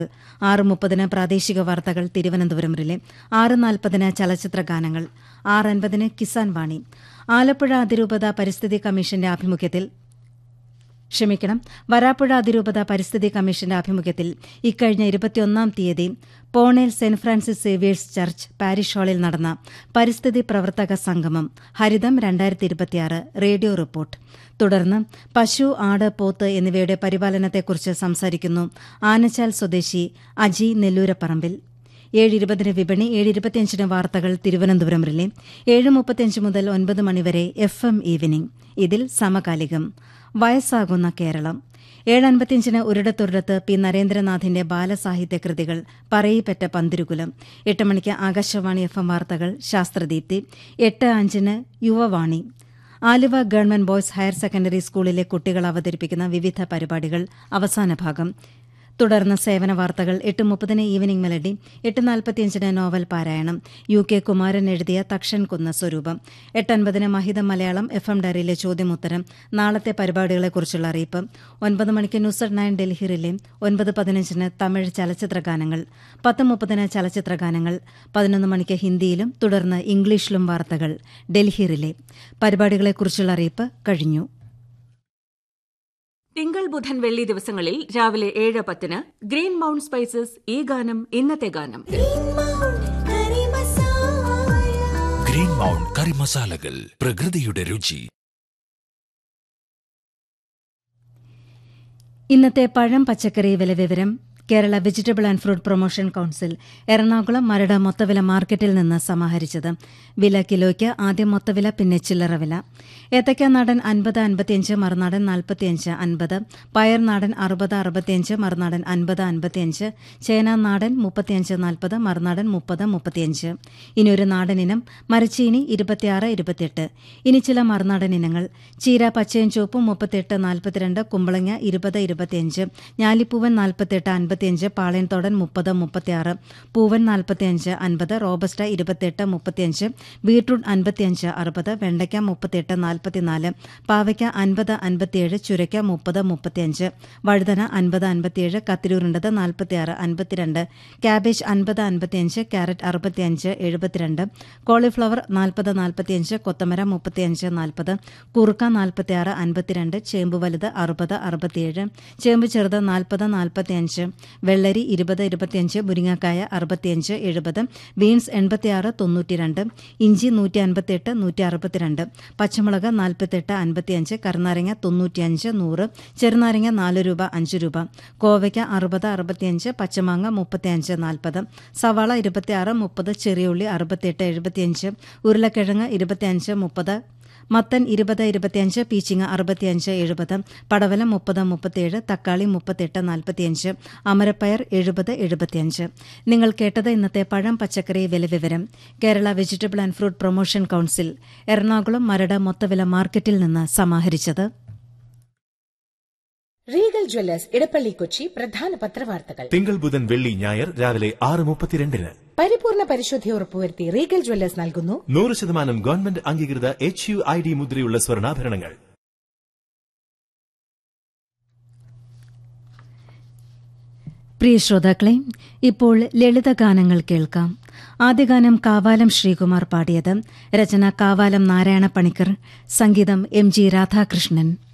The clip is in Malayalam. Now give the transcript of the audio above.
ആറ് മുപ്പതിന് പ്രാദേശിക വാർത്തകൾ തിരുവനന്തപുരം റിലേ ആറ് നാൽപ്പതിന് ചലച്ചിത്ര ഗാനങ്ങൾ ആറ് അൻപതിന് കിസാൻ വാണി ആലപ്പുഴ അതിരൂപത പരിസ്ഥിതി കമ്മീഷന്റെ ആഭിമുഖ്യത്തിൽ ക്ഷമിക്കണം വരാപ്പുഴ അതിരൂപത പരിസ്ഥിതി കമ്മീഷന്റെ ആഭിമുഖ്യത്തിൽ ഇക്കഴിഞ്ഞ ഇരുപത്തിയൊന്നാം തീയതി പോണേൽ saint Francis Xavier's church parish ഹാളിൽ നടന്ന പരിസ്ഥിതി പ്രവർത്തക സംഗമം ഹരിതം രണ്ടായിരത്തി ഇരുപത്തിയാറ് റേഡിയോ റിപ്പോർട്ട് തുടർന്ന് പശു ആട് പോത്ത് എന്നിവയുടെ പരിപാലനത്തെക്കുറിച്ച് സംസാരിക്കുന്നു ആനച്ചാൽ സ്വദേശി അജി നെല്ലൂരപ്പറമ്പിൽ ഏഴ് ഇരുപതിന് വിപണി ഏഴ് ഇരുപത്തിയഞ്ചിന് വാർത്തകൾ തിരുവനന്തപുരം റിലേ ഏഴ് മുപ്പത്തിയഞ്ച് മുതൽ ഒൻപത് മണിവരെ എഫ് എം ഈവനിംഗ് ഇതിൽ സമകാലികം വയസ്സാകുന്ന കേരളം ഏഴ് അൻപത്തിയഞ്ചിന് ഒരിടത്തൊരിടത്ത് പി നരേന്ദ്രനാഥിന്റെ ബാലസാഹിത്യ കൃതികൾ പറയിപ്പറ്റ പന്തിരുകുലം എട്ട് മണിക്ക് ആകാശവാണി എഫ് എം വാർത്തകൾ ശാസ്ത്രദീപ്തി എട്ട് അഞ്ചിന് Yuvavani Aluva government boys higher secondary സ്കൂളിലെ കുട്ടികൾ അവതരിപ്പിക്കുന്ന വിവിധ പരിപാടികൾ അവസാന ഭാഗം തുടർന്ന് സേവന വാർത്തകൾ എട്ട് മുപ്പതിന് ഈവനിംഗ് മെലഡി എട്ട് നാൽപ്പത്തിയഞ്ചിന് നോവൽ പാരായണം യു കെ കുമാരൻ എഴുതിയ തക്ഷൻ കുന്ന സ്വരൂപം എട്ടൻപതിന് മഹിതം മലയാളം എഫ് എം ഡയറിയിലെ ചോദ്യമുത്തരം നാളത്തെ പരിപാടികളെക്കുറിച്ചുള്ള അറിയിപ്പ് ഒൻപത് മണിക്ക് ന്യൂസ് അറ്റ് നയൻ ഡൽഹിയിലെ ഒൻപത് പതിനഞ്ചിന് തമിഴ് ചലച്ചിത്ര ഗാനങ്ങൾ പത്ത് മുപ്പതിന് ചലച്ചിത്ര ഗാനങ്ങൾ പതിനൊന്ന് മണിക്ക് ഹിന്ദിയിലും തുടർന്ന് ഇംഗ്ലീഷിലും വാർത്തകൾ ഡൽഹിയിലെ പരിപാടികളെക്കുറിച്ചുള്ള അറിയിപ്പ് കഴിഞ്ഞു തിങ്കൾ ബുധൻ വെള്ളി ദിവസങ്ങളിൽ രാവിലെ ഏഴ് പത്തിന് ഗ്രീൻ മൗണ്ട് സ്പൈസസ് ഈ ഗാനം ഇന്നത്തെ ഗാനം ഗ്രീൻ മൗണ്ട് കറി മസാലകൾ പ്രകൃതിയുടെ രുചി ഇന്നത്തെ പഴം പച്ചക്കറി വില വിവരം Kerala vegetable and fruit promotion council Ernakulam Maradu മൊത്തവില മാർക്കറ്റിൽ നിന്ന് സമാഹരിച്ചത് വില കിലോയ്ക്ക് ആദ്യം മൊത്തവില പിന്നെ ചില്ലറ വില ഏത്തയ്ക്ക നാടൻ അൻപത് അൻപത്തിയഞ്ച് മറുനാടൻ നാൽപ്പത്തിയഞ്ച് അൻപത് പയർ നാടൻ അറുപത് അറുപത്തിയഞ്ച് മറുനാടൻ അൻപത് അൻപത്തിയഞ്ച് ചേന നാടൻ മുപ്പത്തിയഞ്ച് നാൽപ്പത് മറുനാടൻ മുപ്പത് മുപ്പത്തിയഞ്ച് ഇനി ഒരു നാടൻ ഇനം മരച്ചീനി ഇരുപത്തിയാറ് ഇരുപത്തിയെട്ട് ഇനി ചില മറുനാടൻ ഇനങ്ങൾ ചീര പച്ചയും ചുവപ്പും മുപ്പത്തിയെട്ട് നാൽപ്പത്തിരണ്ട് കുമ്പളങ്ങ ഇരുപത് ഇരുപത്തിയഞ്ച് ഞാലിപ്പൂവൻ നാൽപ്പത്തിയെട്ട് അൻപത്തിയഞ്ച് പാളയൻതോടൻ മുപ്പത് മുപ്പത്തിയാറ് പൂവൻ നാൽപ്പത്തിയഞ്ച് അൻപത് റോബസ്റ്റ ഇരുപത്തിയെട്ട് മുപ്പത്തിയഞ്ച് ബീട്രൂട്ട് അൻപത്തിയഞ്ച് അറുപത് വെണ്ടയ്ക്ക മുപ്പത്തിയെട്ട് നാൽപ്പത്തിനാല് പാവയ്ക്ക അൻപത് അൻപത്തിയേഴ് ചുരയ്ക്ക മുപ്പത് മുപ്പത്തിയഞ്ച് വഴുതന അൻപത് അൻപത്തിയേഴ് കത്തിരൂരുണ്ടത് നാൽപ്പത്തിയാറ് അൻപത്തിരണ്ട് ക്യാബേജ് അൻപത് അൻപത്തിയഞ്ച് ക്യാരറ്റ് അറുപത്തിയഞ്ച് എഴുപത്തിരണ്ട് കോളിഫ്ലവർ നാൽപ്പത് നാൽപ്പത്തിയഞ്ച് കൊത്തമര മുപ്പത്തിയഞ്ച് നാൽപ്പത് കുറുക്ക നാൽപ്പത്തിയാറ് അൻപത്തിരണ്ട് ചേമ്പ് വലുത് അറുപത് അറുപത്തിയേഴ് ചേമ്പ് ചെറുത് നാൽപ്പത് നാൽപ്പത്തിയഞ്ച് വെള്ളരി ഇരുപത് ഇരുപത്തിയഞ്ച് മുരിങ്ങക്കായ അറുപത്തിയഞ്ച് എഴുപത് ബീൻസ് എൺപത്തിയാറ് തൊണ്ണൂറ്റിരണ്ട് ഇഞ്ചി നൂറ്റി അൻപത്തിയെട്ട് നൂറ്റി അറുപത്തിരണ്ട് പച്ചമുളക് നാൽപ്പത്തെട്ട് അൻപത്തിയഞ്ച് കറുനാരങ്ങ തൊണ്ണൂറ്റിയഞ്ച് നൂറ് ചെറുനാരങ്ങ നാല് രൂപ അഞ്ച് രൂപ കോവയ്ക്ക അറുപത് അറുപത്തിയഞ്ച് പച്ചമാങ്ങ മുപ്പത്തിയഞ്ച് നാൽപ്പത് സവാള ഇരുപത്തിയാറ് മുപ്പത് ചെറിയുള്ളി അറുപത്തിയെട്ട് എഴുപത്തിയഞ്ച് ഉരുളക്കിഴങ്ങ് ഇരുപത്തിയഞ്ച് മുപ്പത് മത്തൻ ഇരുപത് ഇരുപത്തിയഞ്ച് പീച്ചിങ്ങ അറുപത്തിയഞ്ച് എഴുപത് പടവലം മുപ്പത് മുപ്പത്തിയേഴ് തക്കാളി മുപ്പത്തെട്ട് നാൽപ്പത്തിയഞ്ച് അമരപ്പയർ എഴുപത് എഴുപത്തിയഞ്ച് നിങ്ങൾ കേട്ടത് ഇന്നത്തെ പഴം പച്ചക്കറി വില വിവരം Kerala vegetable and fruit promotion council Ernakulam Maradu മൊത്തവില മാർക്കറ്റിൽ നിന്ന് സമാഹരിച്ചത് റീഗൽ ജ്വല്ലേഴ്സ് ഇടപ്പള്ളി കൊച്ചി പ്രധാന പത്രവാർത്തകൾ തിങ്കൾ ബുധൻ വെള്ളി ഞായർ രാവിലെ ആറ് മുപ്പത്തിരണ്ടിന് പരിപൂർണ പരിശുദ്ധി ഉറപ്പുവരുത്തി റീഗൽ ജ്വല്ലേഴ്സ് നൽകുന്നു നൂറ് ശതമാനം ഗവൺമെന്റ് അംഗീകൃത എച്ച് യു ഐ ഡി മുദ്രയുള്ള സ്വർണ്ണാഭരണങ്ങൾ പ്രിയ ശ്രോതാക്കളെ ഇപ്പോൾ ലളിതഗാനങ്ങൾ കേൾക്കാം ആദ്യഗാനം കാവാലം ശ്രീകുമാർ പാടിയത് രചന കാവാലം നാരായണ പണിക്കർ സംഗീതം എം ജി രാധാകൃഷ്ണൻ